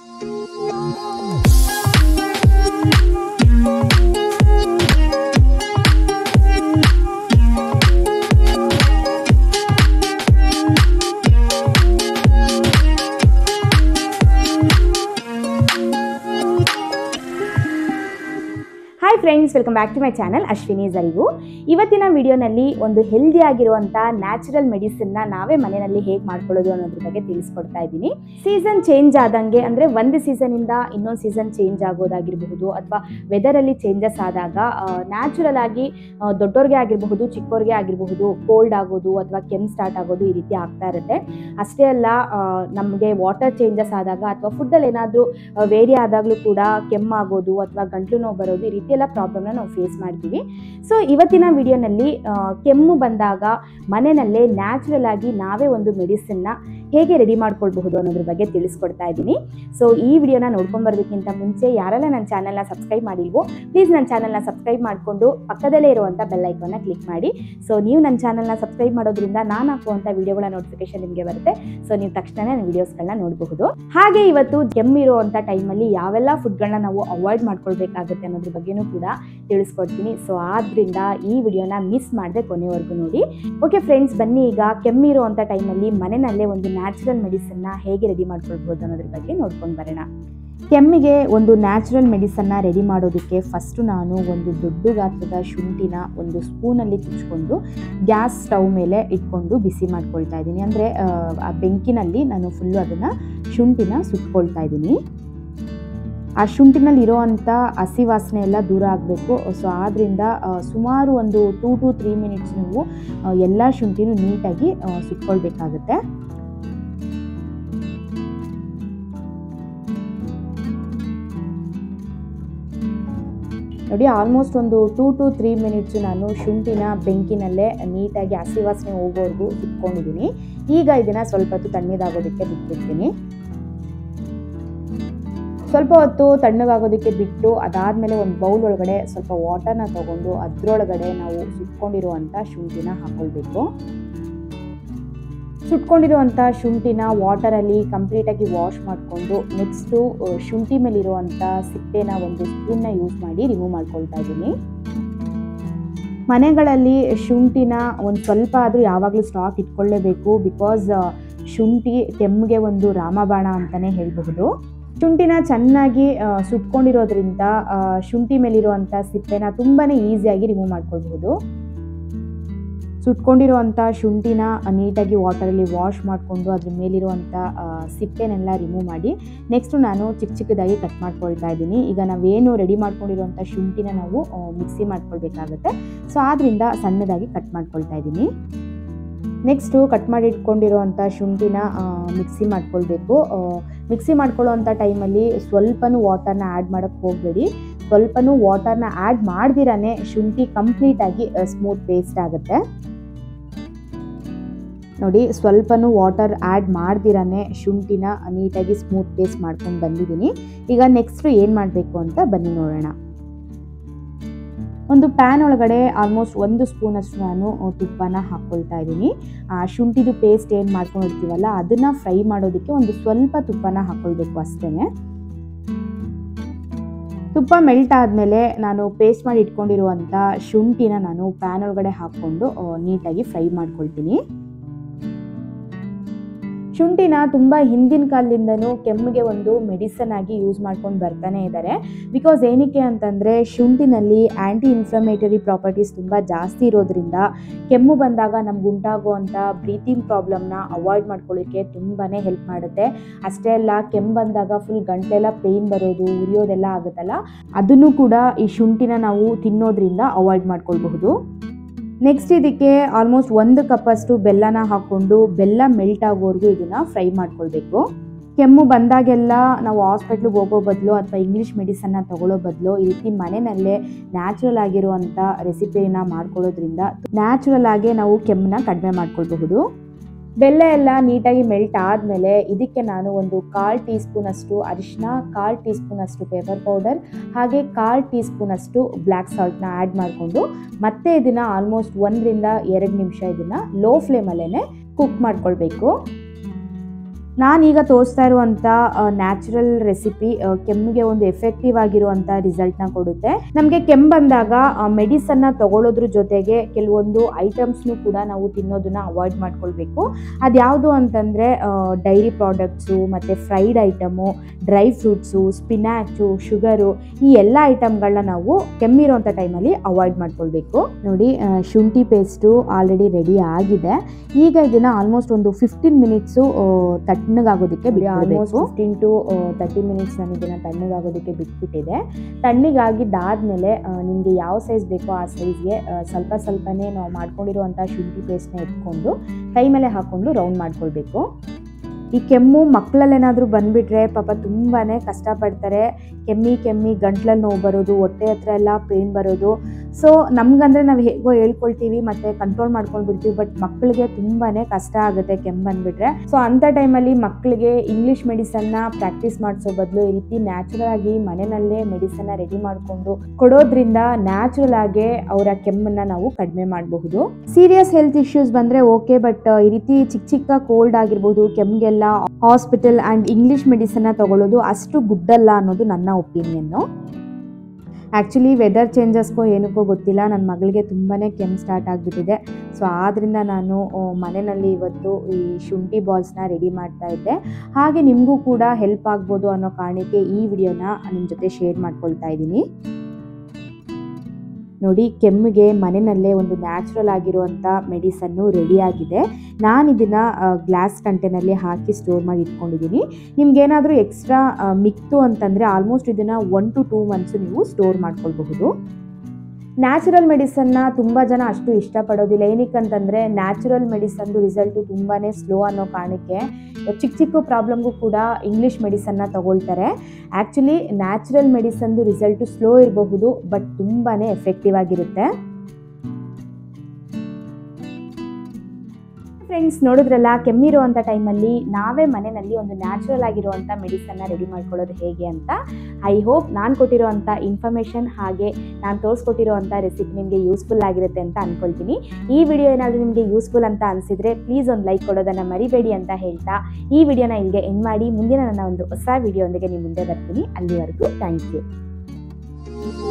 hi friends welcome back to my channel Ashwini ಜರಿಗು ಇವತ್ತಿನ ವಿಡಿಯೋನಲ್ಲಿ ಒಂದು ಹೆಲ್ದಿ ಆಗಿರುವಂಥ ನ್ಯಾಚುರಲ್ ಮೆಡಿಸಿನ್ನ ನಾವೇ ಮನೆಯಲ್ಲಿ ಹೇಗೆ ಮಾಡ್ಕೊಳ್ಳೋದು ಅನ್ನೋದ್ರ ಬಗ್ಗೆ ತಿಳಿಸ್ಕೊಡ್ತಾ ಇದ್ದೀನಿ ಸೀಸನ್ ಚೇಂಜ್ ಆದಂಗೆ ಅಂದರೆ ಒಂದು ಸೀಸನಿಂದ ಇನ್ನೊಂದು ಸೀಸನ್ ಚೇಂಜ್ ಆಗೋದಾಗಿರಬಹುದು ಅಥವಾ ವೆದರಲ್ಲಿ ಚೇಂಜಸ್ ಆದಾಗ ನ್ಯಾಚುರಲ್ ಆಗಿ ಆ, ದೊಡ್ಡೋರ್ಗೆ ಆಗಿರಬಹುದು ಚಿಕ್ಕವ್ರಿಗೆ ಆಗಿರಬಹುದು ಕೋಲ್ಡ್ ಆಗೋದು ಅಥವಾ ಕೆಮ್ಮು ಸ್ಟಾರ್ಟ್ ಆಗೋದು ಈ ರೀತಿ ಆಗ್ತಾ ಇರುತ್ತೆ ಅಷ್ಟೇ ಅಲ್ಲ ನಮಗೆ ವಾಟರ್ ಚೇಂಜಸ್ ಆದಾಗ ಅಥವಾ ಫುಡ್ಡಲ್ಲಿ ಏನಾದರೂ ವೇರಿ ಆದಾಗಲೂ ಕೂಡ ಕೆಮ್ಮಾಗೋದು ಅಥವಾ ಗಂಟ್ಲು ನೋವು ಬರೋದು ಈ ರೀತಿ ಎಲ್ಲ ಪ್ರಾಬ್ಲಮ್ನ ನಾವು ಫೇಸ್ ಮಾಡ್ತೀವಿ ಸೊ ಇವತ್ತಿನ ವಿಡಿಯೋನಲ್ಲಿ ಆ, ಕೆಮ್ಮು ಬಂದಾಗ ಮನೆಯಲ್ಲೇ ನ್ಯಾಚುರಲ್ ಆಗಿ ನಾವೇ ಒಂದು ಮೆಡಿಸಿನ್ನ ಹೇಗೆ ರೆಡಿ ಮಾಡ್ಕೊಳ್ಬಹುದು ಅನ್ನೋದ್ರ ಬಗ್ಗೆ ತಿಳಿಸ್ಕೊಡ್ತಾ ಇದ್ದೀನಿ ಸೊ ಈ ವಿಡಿಯೋನ ನೋಡ್ಕೊಂಡ್ ಬರೋದಕ್ಕಿಂತ ಮುಂಚೆ ಯಾರೆಲ್ಲ ನನ್ನ ಚಾನಲ್ನ ಸಬ್ಸ್ಕ್ರೈಬ್ ಮಾಡಿಲ್ವೋ ಪ್ಲೀಸ್ ನನ್ನ ಚಾನಲ್ನ ಸಬ್ಸ್ಕ್ರೈಬ್ ಮಾಡಿಕೊಂಡು ಪಕ್ಕದಲ್ಲೇ ಇರುವಂಥ ಬೆಲ್ ಐಕಾನ್ನ ಕ್ಲಿಕ್ ಮಾಡಿ ಸೊ ನೀವು ನನ್ನ ಚಾನಲ್ನ ಸಬ್ಸ್ಕ್ರೈಬ್ ಮಾಡೋದ್ರಿಂದ ನಾನು ಹಾಕುವಂಥ ವಿಡಿಯೋಗಳ ನೋಟಿಫಿಕೇಶನ್ ನಿಮಗೆ ಬರುತ್ತೆ ಸೊ ನೀವು ತಕ್ಷಣ ನನ್ನ ವಿಡಿಯೋಸ್ಗಳನ್ನ ನೋಡಬಹುದು ಹಾಗೆ ಇವತ್ತು ಕೆಮ್ಮಿರುವಂಥ ಟೈಮಲ್ಲಿ ಯಾವೆಲ್ಲ ಫುಡ್ಗಳನ್ನ ನಾವು ಅವಾಯ್ಡ್ ಮಾಡ್ಕೊಳ್ಬೇಕಾಗುತ್ತೆ ಅನ್ನೋದ್ರ ಬಗ್ಗೆನೂ ಕೂಡ ತಿಳಿಸ್ಕೊಡ್ತೀನಿ ಸೊ ಆದ್ರಿಂದ ಈ ವಿಡಿಯೋನ ಮಿಸ್ ಮಾಡದೆ ಕೊನೆವರೆಗೂ ನೋಡಿ ಓಕೆ ಫ್ರೆಂಡ್ಸ್ ಬನ್ನಿ ಈಗ ಕೆಮ್ಮಿರುವಂಥ ಟೈಮಲ್ಲಿ ಮನೆಯಲ್ಲೇ ಒಂದು ನ್ಯಾಚುರಲ್ ಮೆಡಿಸನ್ನ ಹೇಗೆ ರೆಡಿ ಮಾಡ್ಕೊಳ್ಬೋದು ಅನ್ನೋದ್ರ ಬಗ್ಗೆ ನೋಡ್ಕೊಂಡು ಬರೋಣ ಕೆಮ್ಮಿಗೆ ಒಂದು ನ್ಯಾಚುರಲ್ ಮೆಡಿಸನ್ನ ರೆಡಿ ಮಾಡೋದಕ್ಕೆ ಫಸ್ಟು ನಾನು ಒಂದು ದೊಡ್ಡ ಗಾತ್ರದ ಶುಂಠಿನ ಒಂದು ಸ್ಪೂನಲ್ಲಿ ಚುಚ್ಕೊಂಡು ಗ್ಯಾಸ್ ಸ್ಟವ್ ಮೇಲೆ ಇಟ್ಕೊಂಡು ಬಿಸಿ ಮಾಡ್ಕೊಳ್ತಾ ಇದ್ದೀನಿ ಅಂದರೆ ಆ ಬೆಂಕಿನಲ್ಲಿ ನಾನು ಫುಲ್ಲು ಅದನ್ನು ಶುಂಠಿನ ಸುಟ್ಕೊಳ್ತಾ ಇದ್ದೀನಿ ಆ ಶುಂಠಿನಲ್ಲಿ ಇರೋವಂಥ ಹಸಿ ವಾಸನೆ ಎಲ್ಲ ದೂರ ಆಗಬೇಕು ಸೊ ಆದ್ದರಿಂದ ಆ, ಸುಮಾರು ಒಂದು ಟೂ ಟು ತ್ರೀ ಮಿನಿಟ್ಸ್ ನೀವು ಆ, ಎಲ್ಲ ಶುಂಠಿನೂ ನೀಟಾಗಿ ಆ, ಸುಟ್ಕೊಳ್ಬೇಕಾಗತ್ತೆ ನೋಡಿ ಆಲ್ಮೋಸ್ಟ್ ಒಂದು ಟೂ ಟು ತ್ರೀ ಮಿನಿಟ್ಸು ನಾನು ಶುಂಠಿನ ಬೆಂಕಿನಲ್ಲೇ ನೀಟಾಗಿ ಹಸಿ ವಾಸನೆ ಹೋಗೋವರೆಗೂ ಇಟ್ಕೊಂಡಿದ್ದೀನಿ ಈಗ ಇದನ್ನು ಸ್ವಲ್ಪ ಹೊತ್ತು ತಣ್ಣಗಾಗೋದಕ್ಕೆ ಬಿಟ್ಬಿಡ್ತೀನಿ ಸ್ವಲ್ಪ ಹೊತ್ತು ತಣ್ಣಗಾಗೋದಕ್ಕೆ ಬಿಟ್ಟು ಅದಾದಮೇಲೆ ಒಂದು ಬೌಲ್ ಒಳಗಡೆ ಸ್ವಲ್ಪ ವಾಟರ್ನ ತಗೊಂಡು ಅದರೊಳಗಡೆ ನಾವು ಸುಟ್ಕೊಂಡಿರುವಂಥ ಶುಂಠಿನ ಹಾಕ್ಕೊಳ್ಬೇಕು ಸುಟ್ಕೊಂಡಿರುವಂಥ ಶುಂಠಿನ ವಾಟರಲ್ಲಿ ಕಂಪ್ಲೀಟಾಗಿ ವಾಶ್ ಮಾಡಿಕೊಂಡು ನೆಕ್ಸ್ಟು ಶುಂಠಿ ಮೇಲಿರುವಂಥ ಸಿಪ್ಪೆನ ಒಂದು ಸ್ಪೂನ್ನ ಯೂಸ್ ಮಾಡಿ ರಿಮೂವ್ ಮಾಡ್ಕೊಳ್ತಾ ಇದ್ದೀನಿ ಮನೆಗಳಲ್ಲಿ ಶುಂಠಿನ ಒಂದು ಸ್ವಲ್ಪ ಆದರೂ ಯಾವಾಗಲೂ ಸ್ಟಾಕ್ ಇಟ್ಕೊಳ್ಳೇಬೇಕು ಬಿಕಾಸ್ ಶುಂಠಿ ಕೆಮ್ಮಿಗೆ ಒಂದು ರಾಮಬಾಣ ಅಂತಲೇ ಹೇಳಬಹುದು ಶುಂಠಿನ ಚೆನ್ನಾಗಿ ಆ, ಸುಟ್ಕೊಂಡಿರೋದ್ರಿಂದ ಆ, ಶುಂಠಿ ಮೇಲಿರುವಂಥ ಸಿಪ್ಪೆನ ತುಂಬಾ ಈಸಿಯಾಗಿ ರಿಮೂವ್ ಮಾಡ್ಕೊಳ್ಬಹುದು ಸುಟ್ಕೊಂಡಿರುವಂಥ ಶುಂಠಿನ ನೀಟಾಗಿ ವಾಟರಲ್ಲಿ ವಾಶ್ ಮಾಡಿಕೊಂಡು ಅದ್ರ ಮೇಲಿರುವಂಥ ಆ, ಸಿಪ್ಪೆನೆಲ್ಲ ರಿಮೂವ್ ಮಾಡಿ ನೆಕ್ಸ್ಟು ನಾನು ಚಿಕ್ಕ ಚಿಕ್ಕದಾಗಿ ಕಟ್ ಮಾಡ್ಕೊಳ್ತಾ ಇದ್ದೀನಿ ಈಗ ನಾವೇನು ರೆಡಿ ಮಾಡ್ಕೊಂಡಿರುವಂಥ ಶುಂಠಿನ ನಾವು ಮಿಕ್ಸಿ ಮಾಡ್ಕೊಳ್ಬೇಕಾಗತ್ತೆ ಸೊ ಆದ್ದರಿಂದ ಸಣ್ಣದಾಗಿ ಕಟ್ ಮಾಡ್ಕೊಳ್ತಾ ಇದ್ದೀನಿ ನೆಕ್ಸ್ಟು ಕಟ್ ಮಾಡಿ ಇಟ್ಕೊಂಡಿರುವಂಥ ಶುಂಠಿನ ಮಿಕ್ಸಿ ಮಾಡ್ಕೊಳ್ಬೇಕು ಮಿಕ್ಸಿ ಮಾಡ್ಕೊಳ್ಳೋವಂಥ ಟೈಮಲ್ಲಿ ಸ್ವಲ್ಪನೂ ವಾಟರ್ನ ಆ್ಯಡ್ ಮಾಡೋಕ್ಕೆ ಹೋಗಬೇಡಿ ಸ್ವಲ್ಪನೂ ವಾಟರ್ನ ಆ್ಯಡ್ ಮಾಡ್ದಿರಾನೆ ಶುಂಠಿ ಕಂಪ್ಲೀಟಾಗಿ ಸ್ಮೂತ್ ಪೇಸ್ಟ್ ಆಗುತ್ತೆ ನೋಡಿ ಸ್ವಲ್ಪನೂ ವಾಟರ್ ಆ್ಯಡ್ ಮಾಡ್ದಿರಾನೆ ಶುಂಠಿನ ನೀಟಾಗಿ ಸ್ಮೂತ್ ಪೇಸ್ಟ್ ಮಾಡ್ಕೊಂಡು ಬಂದಿದ್ದೀನಿ ಈಗ ನೆಕ್ಸ್ಟ್ ಏನು ಮಾಡಬೇಕು ಅಂತ ಬನ್ನಿ ನೋಡೋಣ ಒಂದು ಪ್ಯಾನ್ ಒಳಗಡೆ ಆಲ್ಮೋಸ್ಟ್ ಒಂದು ಸ್ಪೂನಷ್ಟು ನಾನು ಆ, ತುಪ್ಪನ ಹಾಕ್ಕೊಳ್ತಾ ಇದ್ದೀನಿ ಆ, ಶುಂಠಿದು ಪೇಸ್ಟ್ ಏನು ಮಾಡ್ಕೊಂಡಿರ್ತೀವಲ್ಲ ಅದನ್ನು ಫ್ರೈ ಮಾಡೋದಕ್ಕೆ ಒಂದು ಸ್ವಲ್ಪ ತುಪ್ಪನ ಹಾಕ್ಕೊಳ್ಬೇಕು ಅಷ್ಟೇ ತುಪ್ಪ ಮೆಲ್ಟ್ ಆದಮೇಲೆ ನಾನು ಪೇಸ್ಟ್ ಮಾಡಿ ಇಟ್ಕೊಂಡಿರುವಂಥ ಶುಂಠಿನ ನಾನು ಪ್ಯಾನ್ ಒಳಗಡೆ ಹಾಕ್ಕೊಂಡು ಆ, ನೀಟಾಗಿ ಫ್ರೈ ಮಾಡ್ಕೊಳ್ತೀನಿ ಶುಂಠಿನ ತುಂಬ ಹಿಂದಿನ ಕಾಲದಿಂದನೂ ಕೆಮ್ಮಿಗೆ ಒಂದು ಮೆಡಿಸನ್ ಆಗಿ ಯೂಸ್ ಮಾಡ್ಕೊಂಡು ಬರ್ತಾನೆ ಇದ್ದಾರೆ ಬಿಕಾಸ್ ಏನಕ್ಕೆ ಅಂತಂದರೆ ಶುಂಠಿನಲ್ಲಿ ಆ್ಯಂಟಿ ಇನ್ಫ್ಲಮೇಟರಿ ಪ್ರಾಪರ್ಟೀಸ್ ತುಂಬ ಜಾಸ್ತಿ ಇರೋದ್ರಿಂದ ಕೆಮ್ಮು ಬಂದಾಗ ನಮ್ಗೆ ಉಂಟಾಗುವಂಥ ಬ್ರೀತಿಂಗ್ ಪ್ರಾಬ್ಲಮ್ನ ಅವಾಯ್ಡ್ ಮಾಡ್ಕೊಳ್ಳೋಕ್ಕೆ ತುಂಬಾ ಹೆಲ್ಪ್ ಮಾಡುತ್ತೆ ಅಷ್ಟೇ ಅಲ್ಲ ಕೆಮ್ಮು ಬಂದಾಗ ಫುಲ್ ಗಂಟೆಲ್ಲ ಪೇಯ್ನ್ ಬರೋದು ಉರಿಯೋದೆಲ್ಲ ಆಗುತ್ತಲ್ಲ ಅದನ್ನು ಕೂಡ ಈ ಶುಂಠಿನ ನಾವು ತಿನ್ನೋದ್ರಿಂದ ಅವಾಯ್ಡ್ ಮಾಡ್ಕೊಳ್ಬಹುದು ನೆಕ್ಸ್ಟ್ ಇದಕ್ಕೆ ಆಲ್ಮೋಸ್ಟ್ ಒಂದು ಕಪ್ಪಷ್ಟು ಬೆಲ್ಲನ ಹಾಕ್ಕೊಂಡು ಬೆಲ್ಲ ಮೆಲ್ಟ್ ಆಗೋವರೆಗೂ ಇದನ್ನು ಫ್ರೈ ಮಾಡ್ಕೊಳ್ಬೇಕು ಕೆಮ್ಮು ಬಂದಾಗೆಲ್ಲ ನಾವು ಹಾಸ್ಪಿಟ್ಲಿಗೆ ಹೋಗೋ ಬದಲು ಅಥವಾ ಇಂಗ್ಲೀಷ್ ಮೆಡಿಸನ್ನ ತಗೊಳ್ಳೋ ಬದಲು ಈ ರೀತಿ ಮನೆಯಲ್ಲೇ ನ್ಯಾಚುರಲ್ ಆಗಿರುವಂಥ ರೆಸಿಪಿನ ಮಾಡ್ಕೊಳ್ಳೋದ್ರಿಂದ ನ್ಯಾಚುರಲ್ ಆಗಿ ನಾವು ಕೆಮ್ಮನ್ನ ಕಡಿಮೆ ಮಾಡ್ಕೊಳ್ಬಹುದು ಬೆಲ್ಲ ಎಲ್ಲ ನೀಟಾಗಿ ಮೆಲ್ಟ್ ಆದಮೇಲೆ ಇದಕ್ಕೆ ನಾನು ಒಂದು ಕಾಲು ಟೀ ಸ್ಪೂನಷ್ಟು ಅರಿಶಿನ ಕಾಲು ಟೀ ಸ್ಪೂನಷ್ಟು ಪೇಪರ್ ಪೌಡರ್ ಹಾಗೆ ಕಾಲು ಟೀ ಸ್ಪೂನಷ್ಟು ಬ್ಲ್ಯಾಕ್ ಸಾಲ್ಟ್ನ ಆ್ಯಡ್ ಮಾಡಿಕೊಂಡು ಮತ್ತೆ ಇದನ್ನು ಆಲ್ಮೋಸ್ಟ್ ಒಂದರಿಂದ ಎರಡು ನಿಮಿಷ ಇದನ್ನು ಲೋ ಫ್ಲೇಮಲ್ಲೇ ಕುಕ್ ಮಾಡ್ಕೊಳ್ಬೇಕು ನಾನೀಗ ತೋರಿಸ್ತಾ ಇರುವಂಥ ನ್ಯಾಚುರಲ್ ರೆಸಿಪಿ ಕೆಮ್ಮಿಗೆ ಒಂದು ಎಫೆಕ್ಟಿವ್ ಆಗಿರುವಂಥ ರಿಸಲ್ಟ್ನ ಕೊಡುತ್ತೆ ನಮಗೆ ಕೆಮ್ಮು ಬಂದಾಗ ಮೆಡಿಸನ್ನ ತಗೊಳ್ಳೋದ್ರ ಜೊತೆಗೆ ಕೆಲವೊಂದು ಐಟಮ್ಸ್ನು ಕೂಡ ನಾವು ತಿನ್ನೋದನ್ನ ಅವಾಯ್ಡ್ ಮಾಡ್ಕೊಳ್ಬೇಕು ಅದ್ಯಾವುದು ಅಂತಂದರೆ ಡೈರಿ ಪ್ರಾಡಕ್ಟ್ಸು ಮತ್ತು fried item dry fruits spinach sugar ಈ ಎಲ್ಲ ಐಟಮ್ಗಳನ್ನ ನಾವು ಕೆಮ್ಮಿರೋಂಥ ಟೈಮಲ್ಲಿ ಅವಾಯ್ಡ್ ಮಾಡ್ಕೊಳ್ಬೇಕು ನೋಡಿ ಆ, ಶುಂಠಿ ಪೇಸ್ಟು ಆಲ್ರೆಡಿ ರೆಡಿ ಆಗಿದೆ ಈಗ ಇದನ್ನ ಆಲ್ಮೋಸ್ಟ್ ಒಂದು ಫಿಫ್ಟೀನ್ ಮಿನಿಟ್ಸು ತಣ್ಣಗಾಗೋದಕ್ಕೆ ಬಿಡಿ almost fifteen to thirty minutes ನಾನು ಇದನ್ನ ತಣ್ಣಗಾಗೋದಕ್ಕೆ ಬಿಟ್ಬಿಟ್ಟಿದೆ ತಣ್ಣಗಾಗಿದ್ದಾದ್ಮೇಲೆ ನಿಮಗೆ ಯಾವ ಸೈಜ್ ಬೇಕೋ ಆ ಸೈಜ್ಗೆ ಸ್ವಲ್ಪ ಸ್ವಲ್ಪನೇ ನಾವು ಮಾಡ್ಕೊಂಡಿರುವಂಥ ಶುಂಠಿ ಪೇಸ್ಟ್ನ ಎತ್ಕೊಂಡು ಕೈ ಮೇಲೆ ಹಾಕೊಂಡು ರೌಂಡ್ ಮಾಡ್ಕೊಳ್ಬೇಕು ಈ ಕೆಮ್ಮು ಮಕ್ಕಳಲ್ಲೇನಾದರೂ ಬಂದುಬಿಟ್ರೆ ಪಾಪ ತುಂಬಾ ಕಷ್ಟಪಡ್ತಾರೆ ಕೆಮ್ಮಿ ಕೆಮ್ಮಿ ಗಂಟ್ಲಲ್ಲಿ ನೋವು ಬರೋದು ಹೊಟ್ಟೆ ಹತ್ರ ಎಲ್ಲ ಪೇನ್ ಬರೋದು ಸೊ ನಮ್ಗಂದ್ರೆ ನಾವು ಹೇಗೋ ಹೇಳ್ಕೊಳ್ತೀವಿ ಮತ್ತೆ ಕಂಟ್ರೋಲ್ ಮಾಡ್ಕೊಂಡು ಬಿಡ್ತೀವಿ ಬಟ್ ಮಕ್ಕಳಿಗೆ ತುಂಬಾ ಕಷ್ಟ ಆಗುತ್ತೆ ಕೆಮ್ಮು ಬಂದ್ಬಿಟ್ರೆ ಸೊ ಅಂಥ ಟೈಮಲ್ಲಿ ಮಕ್ಕಳಿಗೆ ಇಂಗ್ಲೀಷ್ ಮೆಡಿಸನ್ನ ಪ್ರಾಕ್ಟೀಸ್ ಮಾಡಿಸೋ ಬದಲು ಈ ರೀತಿ ನ್ಯಾಚುರಲ್ ಆಗಿ ಮನೆಯಲ್ಲೇ ಮೆಡಿಸನ್ನ ರೆಡಿ ಮಾಡಿಕೊಂಡು ಕೊಡೋದ್ರಿಂದ ನ್ಯಾಚುರಲ್ ಆಗಿ ಅವರ ಕೆಮ್ಮನ್ನ ನಾವು ಕಡಿಮೆ ಮಾಡಬಹುದು ಸೀರಿಯಸ್ ಹೆಲ್ತ್ ಇಶ್ಯೂಸ್ ಬಂದ್ರೆ ಓಕೆ ಬಟ್ ಈ ರೀತಿ ಚಿಕ್ಕ ಚಿಕ್ಕ ಕೋಲ್ಡ್ ಆಗಿರ್ಬೋದು ಕೆಮ್ಮಿಗೆಲ್ಲ ಹಾಸ್ಪಿಟಲ್ ಆ್ಯಂಡ್ ಇಂಗ್ಲೀಷ್ ಮೆಡಿಸನ್ನ ತಗೊಳ್ಳೋದು ಅಷ್ಟು ಗುಡ್ಡಲ್ಲ ಅನ್ನೋದು ನನ್ನ ಒಪಿನಿಯನ್ನು ಆ್ಯಕ್ಚುಲಿ ವೆದರ್ ಚೇಂಜಸ್ಗೋ ಏನಕ್ಕೋ ಗೊತ್ತಿಲ್ಲ ನನ್ನ ಮಗಳಿಗೆ ತುಂಬಾ ಕೆಮ್ಮು ಸ್ಟಾರ್ಟ್ ಆಗಿಬಿಟ್ಟಿದೆ ಸೊ ಆದ್ದರಿಂದ ನಾನು ಆ, ಮನೆಯಲ್ಲಿ ಇವತ್ತು ಈ ಶುಂಠಿ ಬಾಲ್ಸ್ನ ರೆಡಿ ಮಾಡ್ತಾ ಇದ್ದೆ ಹಾಗೆ ನಿಮಗೂ ಕೂಡ ಹೆಲ್ಪ್ ಆಗ್ಬೋದು ಅನ್ನೋ ಕಾರಣಕ್ಕೆ ಈ ವಿಡಿಯೋನ ನಿಮ್ಮ ಜೊತೆ ಶೇರ್ ಮಾಡ್ಕೊಳ್ತಾ ಇದ್ದೀನಿ ನೋಡಿ ಕೆಮ್ಮಿಗೆ ಮನೆಯಲ್ಲೇ ಒಂದು ನ್ಯಾಚುರಲ್ ಆಗಿರುವಂಥ ಮೆಡಿಸನ್ನು ರೆಡಿಯಾಗಿದೆ ನಾನು ಇದನ್ನು ಗ್ಲಾಸ್ ಕಂಟೈನಲ್ಲಿ ಹಾಕಿ ಸ್ಟೋರ್ ಮಾಡಿ ಇಟ್ಕೊಂಡಿದ್ದೀನಿ ನಿಮ್ಗೇನಾದರೂ ಎಕ್ಸ್ಟ್ರಾ ಮಿಕ್ತು ಅಂತಂದರೆ ಆಲ್ಮೋಸ್ಟ್ ಇದನ್ನು ಒನ್ ಟು ಟೂ ಮಂತ್ಸು ನೀವು ಸ್ಟೋರ್ ಮಾಡ್ಕೊಳ್ಬಹುದು ನ್ಯಾಚುರಲ್ ಮೆಡಿಸನ್ನ ತುಂಬ ಜನ ಅಷ್ಟು ಇಷ್ಟಪಡೋದಿಲ್ಲ ಏನಕ್ಕಂತಂದರೆ ನ್ಯಾಚುರಲ್ ಮೆಡಿಸನ್ದು ರಿಸಲ್ಟು ತುಂಬಾ ಸ್ಲೋ ಅನ್ನೋ ಕಾರಣಕ್ಕೆ ಚಿಕ್ಕ ಚಿಕ್ಕ ಪ್ರಾಬ್ಲಮ್ಗೂ ಕೂಡ ಇಂಗ್ಲೀಷ್ ಮೆಡಿಸನ್ನ ತಗೊಳ್ತಾರೆ ಆ್ಯಕ್ಚುಲಿ ನ್ಯಾಚುರಲ್ ಮೆಡಿಸನ್ದು ರಿಸಲ್ಟು ಸ್ಲೋ ಇರಬಹುದು ಬಟ್ ತುಂಬಾ ಎಫೆಕ್ಟಿವ್ ಆಗಿರುತ್ತೆ ಫ್ರೆಂಡ್ಸ್ ನೋಡಿದ್ರಲ್ಲ ಕೆಮ್ಮಿರುವಂಥ ಟೈಮಲ್ಲಿ ನಾವೇ ಮನೆಯಲ್ಲಿ ಒಂದು ನ್ಯಾಚುರಲ್ ಆಗಿರುವಂಥ ಮೆಡಿಸನ್ನ ರೆಡಿ ಮಾಡ್ಕೊಳ್ಳೋದು ಹೇಗೆ ಅಂತ ಐ ಹೋಪ್ ನಾನು ಕೊಟ್ಟಿರುವಂಥ ಇನ್ಫಾರ್ಮೇಷನ್ ಹಾಗೆ ನಾನು ತೋರಿಸ್ಕೊಟ್ಟಿರುವಂಥ ರೆಸಿಪಿ ನಿಮಗೆ ಯೂಸ್ಫುಲ್ ಆಗಿರುತ್ತೆ ಅಂತ ಅಂದ್ಕೊಳ್ತೀನಿ ಈ ವಿಡಿಯೋ ಏನಾದರೂ ನಿಮಗೆ ಯೂಸ್ಫುಲ್ ಅಂತ ಅನಿಸಿದರೆ ಪ್ಲೀಸ್ ಒಂದು ಲೈಕ್ ಕೊಡೋದನ್ನು ಮರಿಬೇಡಿ ಅಂತ ಹೇಳ್ತಾ ಈ ವಿಡಿಯೋನ ಇಲ್ಲಿಗೆ ಎಂಡ್ ಮಾಡಿ ಮುಂದಿನ ನನ್ನ ಒಂದು ಹೊಸ ವಿಡಿಯೋ ಒಂದಿಗೆ ನಿಮ್ಮ ಮುಂದೆ ಬರ್ತೀನಿ ಅಲ್ಲಿವರೆಗೂ ಥ್ಯಾಂಕ್ ಯು